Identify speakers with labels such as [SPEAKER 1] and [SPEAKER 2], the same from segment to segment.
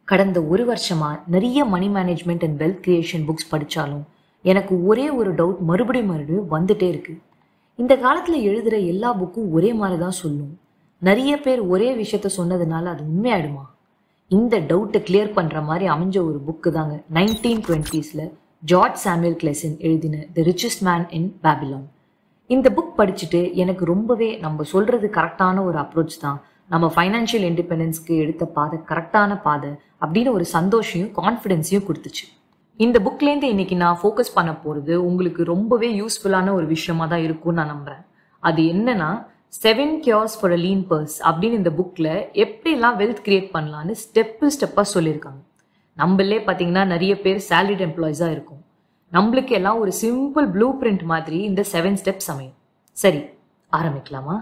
[SPEAKER 1] கடந்த ஒரு வருஷமா நிறைய money management and wealth creation books படிச்சாலும் எனக்கு ஒரே ஒரு டவுட் மறுபடியும் மறுபடியும் வந்துட்டே இருக்கு இந்த காலத்துல எழுதுற எல்லா புக்கும் ஒரே மாதிரி தான் சொல்லும் நிறைய பேர் ஒரே விஷயத்த சொன்னதுனால அது உண்மையாயிடுமா இந்த டவுட்டை கிளியர் பண்ற மாதிரி அமைஞ்ச ஒரு புக்கு தாங்க நைன்டீன் டுவெண்ட்டீஸ்ல ஜார்ஜ் சாமுவேல் கிளெசன் எழுதின the richest man in Babylon இந்த புக் படிச்சுட்டு எனக்கு ரொம்பவே நம்ம சொல்றது கரெக்டான ஒரு அப்ரோச் தான் நம்ம ஃபைனான்ஷியல் இண்டிபெண்டன்ஸ்க்கு எடுத்த பாதை கரெக்டான பாதை அப்படின்னு ஒரு சந்தோஷையும் கான்ஃபிடென்ஸையும் கொடுத்துச்சு இந்த புக்லேருந்து இன்னைக்கு நான் ஃபோக்கஸ் பண்ண போகிறது உங்களுக்கு ரொம்பவே யூஸ்ஃபுல்லான ஒரு விஷயமா தான் இருக்கும்னு நான் நம்புறேன் அது என்னன்னா seven cures for a lean purse அப்படின்னு இந்த புக்கில் எப்படிலாம் வெல்த் கிரியேட் பண்ணலான்னு ஸ்டெப்பு ஸ்டெப்பாக சொல்லியிருக்காங்க நம்மளே பார்த்தீங்கன்னா நிறைய பேர் சேலரிட் எம்ப்ளாயிஸாக இருக்கும் நம்மளுக்கு எல்லாம் ஒரு சிம்பிள் ப்ளூ பிரிண்ட் மாதிரி இந்த செவன் ஸ்டெப்ஸ் அமையும் சரி ஆரம்பிக்கலாமா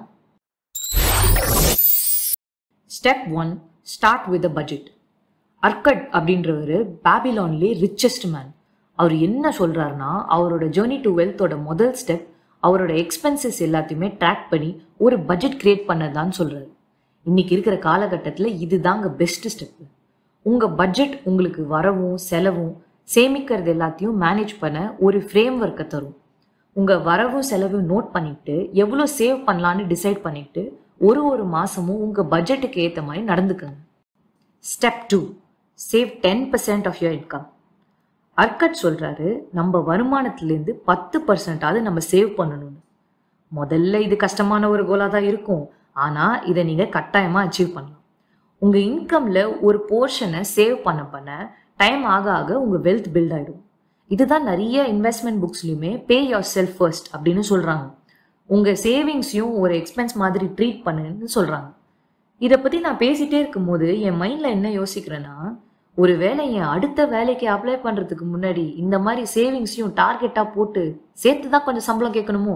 [SPEAKER 1] step one start with a budget Arkad அப்படின்றவர் பேபிலான்லே ரிச்சஸ்ட் மேன் அவர் என்ன சொல்றாருன்னா அவரோட ஜேர்னி டு வெல்த்தோட முதல் ஸ்டெப் அவரோட எக்ஸ்பென்சஸ் எல்லாத்தையுமே ட்ராக் பண்ணி ஒரு பட்ஜெட் கிரியேட் பண்ணதான்னு சொல்றாரு இன்னைக்கு இருக்கிற காலகட்டத்தில் இதுதாங்க பெஸ்ட் ஸ்டெப்பு உங்க பட்ஜெட் உங்களுக்கு வரவும் செலவும் சேமிக்கிறது எல்லாத்தையும் மேனேஜ் பண்ண ஒரு ஃப்ரேம் ஒர்க்கை தரும் உங்க வரவும் செலவும் நோட் பண்ணிட்டு எவ்வளோ சேவ் பண்ணலான்னு டிசைட் பண்ணிட்டு ஒரு ஒரு மாசமும் உங்க பட்ஜெட்டுக்கு ஏற்ற மாதிரி நடந்துக்கங்க step two save ten percent of your income Arkad சொல்றாரு நம்ம வருமானத்திலேருந்து பத்து பர்சன்டாவது நம்ம சேவ் பண்ணணும்னு முதல்ல இது கஷ்டமான ஒரு கோலா தான் இருக்கும் ஆனா இதை நீங்க கட்டாயமா அச்சீவ் பண்ணலாம் உங்க இன்கம்ல ஒரு போர்ஷனை சேவ் பண்ண பண்ண டைம் ஆக ஆக உங்க வெல்த் பில்ட் ஆயிடும் இதுதான் நிறைய இன்வெஸ்ட்மெண்ட் புக்ஸ்லையுமே பே யோர் செல்ஃப் ஃபர்ஸ்ட் அப்படின்னு சொல்றாங்க உங்க சேவிங்ஸையும் ஒரு எக்ஸ்பென்ஸ் மாதிரி ட்ரீட் பண்ணுன்னு சொல்றாங்க இதை பத்தி நான் பேசிட்டே இருக்கும்போது என் மைண்ட்ல என்ன யோசிக்கிறேன்னா ஒரு வேலை என் அடுத்த வேலைக்கு அப்ளை பண்றதுக்கு முன்னாடி இந்த மாதிரி சேவிங்ஸையும் டார்கெட்டா போட்டு சேர்த்து தான் கொஞ்சம் சம்பளம் கேட்கணுமோ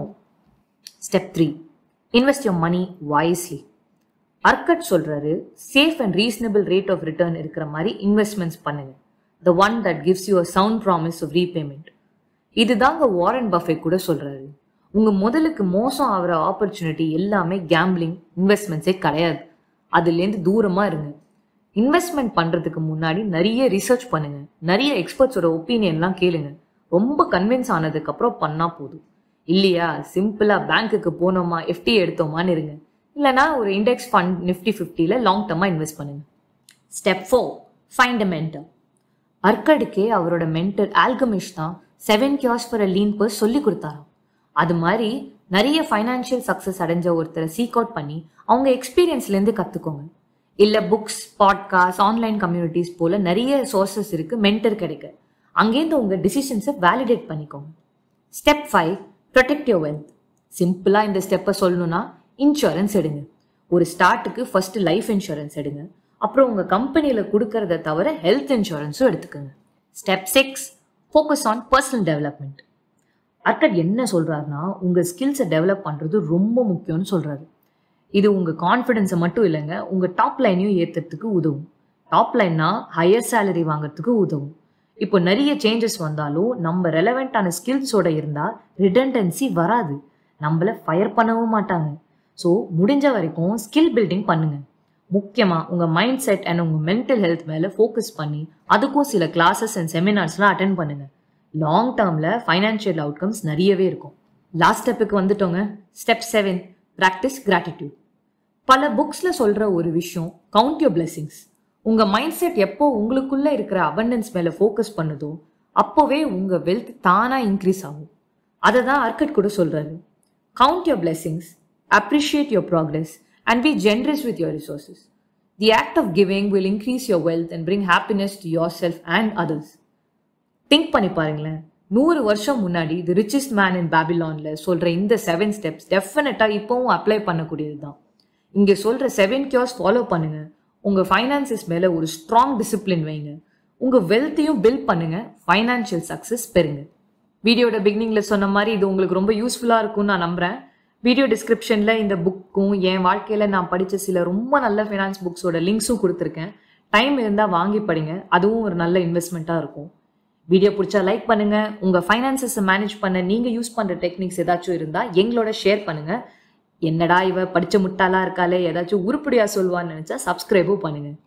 [SPEAKER 1] step three invest your money wisely Arkad சொல்றாரு safe and reasonable rate of return இருக்கிற மாதிரி இன்வெஸ்ட்மெண்ட்ஸ் பண்ணுங்க the one that gives you a sound promise of repayment இதுதாங்க வாரன் பஃபே கூட சொல்றாரு உங்க முதலுக்கு மோசம் ஆகிற ஆப்பர்ச்சுனிட்டி எல்லாமே கேம்பிளிங் இன்வெஸ்ட்மெண்ட்ஸே கிடையாது அதுலேருந்து தூரமா இருங்க இன்வெஸ்ட்மெண்ட் பண்றதுக்கு முன்னாடி நிறைய ரிசர்ச் பண்ணுங்க நிறைய எக்ஸ்பர்ட்ஸோட ஒப்பீனியன்லாம் கேளுங்க ரொம்ப கன்வின்ஸ் ஆனதுக்கு அப்புறம் பண்ணா போதும் இல்லையா சிம்பிளா பேங்க்குக்கு போனோமா எஃப்டி எடுத்தோமான்னு இருங்க இல்லைனா ஒரு இண்டெக்ஸ் ஃபண்ட் நிஃப்டி ஃபிஃப்டியில் லாங் டர்மாக இன்வெஸ்ட் பண்ணுங்க step four find a mentor அர்க்கடுக்கே அவரோட மென்டர் ஆல்கமிஷ் தான் seven cures for a lean purse சொல்லி கொடுத்தாராம் அது மாதிரி நிறைய ஃபைனான்ஷியல் சக்ஸஸ் அடைஞ்ச ஒருத்தரை சீக் அவுட் பண்ணி அவங்க எக்ஸ்பீரியன்ஸ்லேருந்து கற்றுக்கோங்க இல்லை புக்ஸ் பாட்காஸ்ட் ஆன்லைன் கம்யூனிட்டிஸ் போல நிறைய சோர்சஸ் இருக்கு மென்டர் கிடைக்க அங்கேருந்து உங்கள் டிசிஷன்ஸை வேலிடேட் பண்ணிக்கோங்க step five protect your wealth சிம்பிளாக இந்த ஸ்டெப்பை சொல்லணும்னா இன்சூரன்ஸ் எடுங்க ஒரு ஸ்டார்ட்டுக்கு ஃபர்ஸ்ட் லைஃப் இன்சூரன்ஸ் எடுங்க அப்புறம் உங்கள் கம்பெனியில் கொடுக்கறத தவிர ஹெல்த் இன்சூரன்ஸும் எடுத்துக்கோங்க step six focus on personal development Arkad என்ன சொல்கிறாருன்னா உங்கள் ஸ்கில்ஸை டெவலப் பண்ணுறது ரொம்ப முக்கியம்னு சொல்கிறாரு இது உங்கள் கான்ஃபிடென்ஸை மட்டும் இல்லைங்க உங்கள் டாப் லைனையும் ஏற்றுறதுக்கு உதவும் டாப் லைன்னா ஹையர் சேலரி வாங்குறதுக்கு உதவும் இப்போ நிறைய சேஞ்சஸ் வந்தாலும் நம்ம ரெலவெண்ட்டான ஸ்கில்ஸோட இருந்தால் ரிடண்டன்சி வராது நம்மள ஃபயர் பண்ணவும் மாட்டாங்க ஸோ முடிஞ்ச வரைக்கும் ஸ்கில் பில்டிங் பண்ணுங்க முக்கியமாக உங்கள் மைண்ட் செட் அண்ட் உங்கள் மென்டல் ஹெல்த் மேலே ஃபோக்கஸ் பண்ணி அதுக்கும் சில கிளாஸஸ் அண்ட் செமினார்ஸ்லாம் அட்டன் பண்ணுங்க லாங் டேர்மில் ஃபைனான்ஷியல் அவுட்கம்ஸ் நிறையவே இருக்கும் லாஸ்ட் ஸ்டெப்புக்கு வந்துட்டோங்க ஸ்டெப் செவன் ப்ராக்டிஸ் கிராட்டிடியூட் பல புக்ஸில் சொல்கிற ஒரு விஷயம் கவுண்ட் யோர் பிளெஸிங்ஸ் உங்கள் மைண்ட் செட் எப்போ உங்களுக்குள்ளே இருக்கிற அபண்டன்ஸ் மேலே ஃபோக்கஸ் பண்ணுதோ அப்போவே உங்கள் வெல்த் தானாக இன்க்ரீஸ் ஆகும் அதை தான் அர்க்கட் கூட சொல்கிறாரு count your blessings appreciate your progress and be generous with your resources. The act of giving will increase your wealth and bring happiness to yourself and others. Think பண்ணி பாருங்களேன் நூறு வருஷம் முன்னாடி தி ரிச்சஸ்ட் மேன் இன் பேபிலான்ல சொல்ற இந்த seven steps டெஃபினட்டா இப்பவும் apply பண்ணக்கூடியது தான் இங்க சொல்ற செவன் கியூர்ஸ் ஃபாலோ பண்ணுங்க உங்க ஃபைனான்சஸ் மேல ஒரு ஸ்ட்ராங் டிசிப்ளின் வைங்க உங்க வெல்த்தையும் பில்ட் பண்ணுங்க ஃபைனான்சியல் சக்சஸ் பெறுங்க வீடியோட பிகினிங்ல சொன்ன மாதிரி இது உங்களுக்கு ரொம்ப யூஸ்ஃபுல்லா இருக்கும்னு நான் நம்புறேன் வீடியோ டிஸ்கிரிப்ஷனில் இந்த புக்கும் என் வாழ்க்கையில் நான் படித்த சில ரொம்ப நல்ல ஃபினான்ஸ் புக்ஸோட லிங்க்ஸும் கொடுத்துருக்கேன் டைம் இருந்தால் வாங்கி படிங்க அதுவும் ஒரு நல்ல இன்வெஸ்ட்மெண்ட்டாக இருக்கும் வீடியோ பிடிச்சா லைக் பண்ணுங்க உங்கள் ஃபைனான்சஸை மேனேஜ் பண்ண நீங்கள் யூஸ் பண்ணுற டெக்னிக்ஸ் ஏதாச்சும் இருந்தால் எங்களோட ஷேர் பண்ணுங்க என்னடா இவ படிச்ச முட்டாளா இருக்காளே ஏதாச்சும் உருப்படியா சொல்வான்னு நினைச்சா சப்ஸ்கிரைபும் பண்ணுங்க